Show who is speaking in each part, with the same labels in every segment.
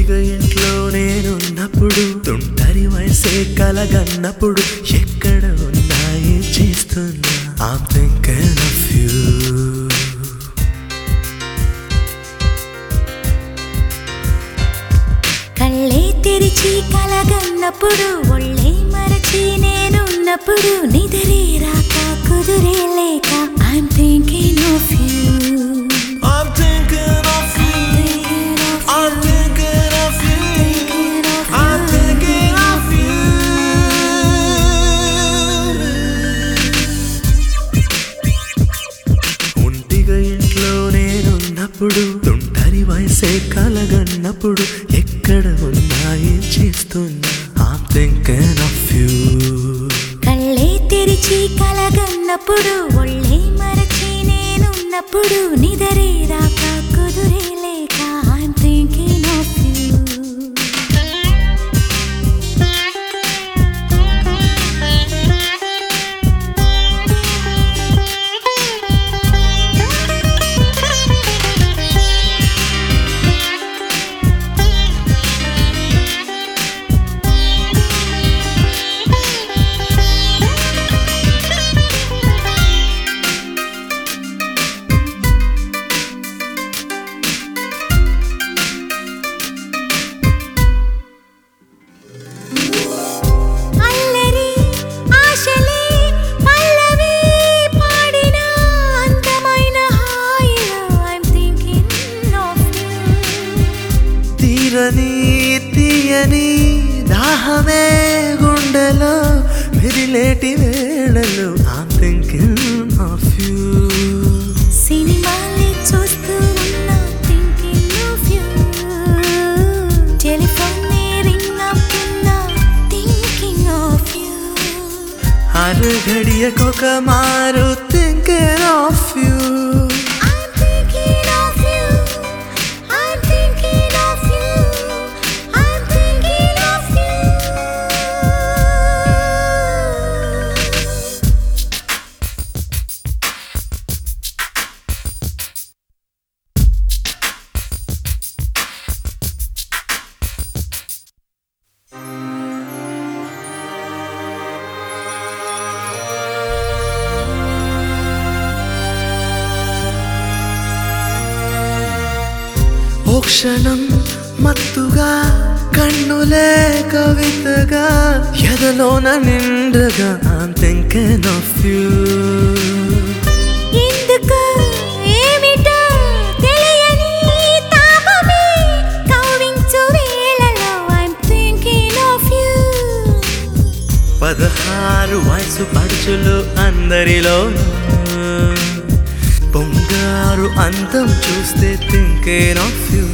Speaker 1: ఒంటిగా ఇంట్లో నేనున్నప్పుడు తుంటరి వయసే కలగన్నప్పుడు ఎక్కడ ఉన్నాయి చేస్తున్నా I'm thinking of you
Speaker 2: కళ్ళే తెరిచి కలగన్నప్పుడు ఒళ్ళే మరచి నేనున్నప్పుడు నిదరే రాక కుదురే లేక I'm thinking of you
Speaker 1: I'm thinking of you I'm thinking of you I'm thinking of you ఒంటిగా ఇంట్లో నేనున్నప్పుడు తుంటరి వయసే కలగన్నప్పుడు ఎక్కడ ఉన్నాయి చేస్తున్నా I'm thinking of you
Speaker 2: కళ్ళే తెరిచి కలగన్నప్పుడు ఒళ్ళే మరచి నేనున్నప్పుడు నిదరే రాక కుదురే లేక ఐఎమ్ థింకింగ్ ఆఫ్ యూ అల్లరి ఆశలే పల్లవి పాడిన అందమైన హాయిలో ఐఎమ్ థింకింగ్ ఆఫ్ యూ
Speaker 1: తీరని తీయని దాహమే గుండెలో మెరిలేటి వేళలు I'm thinking of you
Speaker 2: సినిమాలే చూస్తూ ఉన్నా thinking of you telephone ring అవుతున్నా థింకింగ్ ఆఫ్ యూ
Speaker 1: అరు ఘడియకొక మారు thinking of you
Speaker 2: I'm thinking of you. I'm thinking of you. I'm thinking of you.
Speaker 1: ఓ క్షణం మత్తుగా కన్నులే కవితగా ఎదలోన నిండగా I'm thinking of you
Speaker 2: ఎందుకు ఏమిటో తెలియని తాపమే కవ్వించు వేళలో I'm thinking of you.
Speaker 1: పదహారు వయసు పడుచులు అందరిలో పొంగారు అందం చూస్తే థింకేన్ ఆఫ్ యూ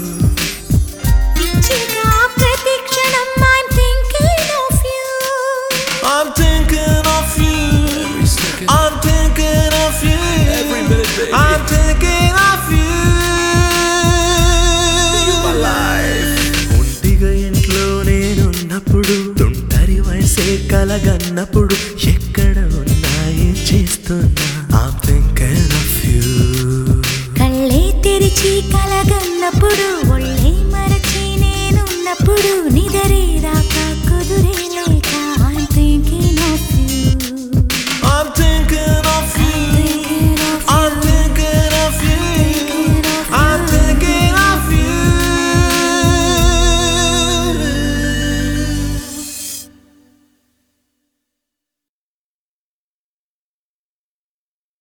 Speaker 2: పిచ్చిగా ప్రతి క్షణం I'm thinking of you.
Speaker 1: I'm thinking of you I'm thinking of you
Speaker 3: Every minute, baby.
Speaker 1: I'm thinking of you
Speaker 3: my life.
Speaker 1: ఒంటిగా ఇంట్లో నేనున్నప్పుడు తుంటరి వయసే కలగన్నప్పుడు ఎక్కడ ఉన్నాయి చేస్తున్నా I'm thinking of you
Speaker 2: కళ్ళే తెరిచి కలగన్నప్పుడు ఒళ్ళే మరచి నేనున్నప్పుడు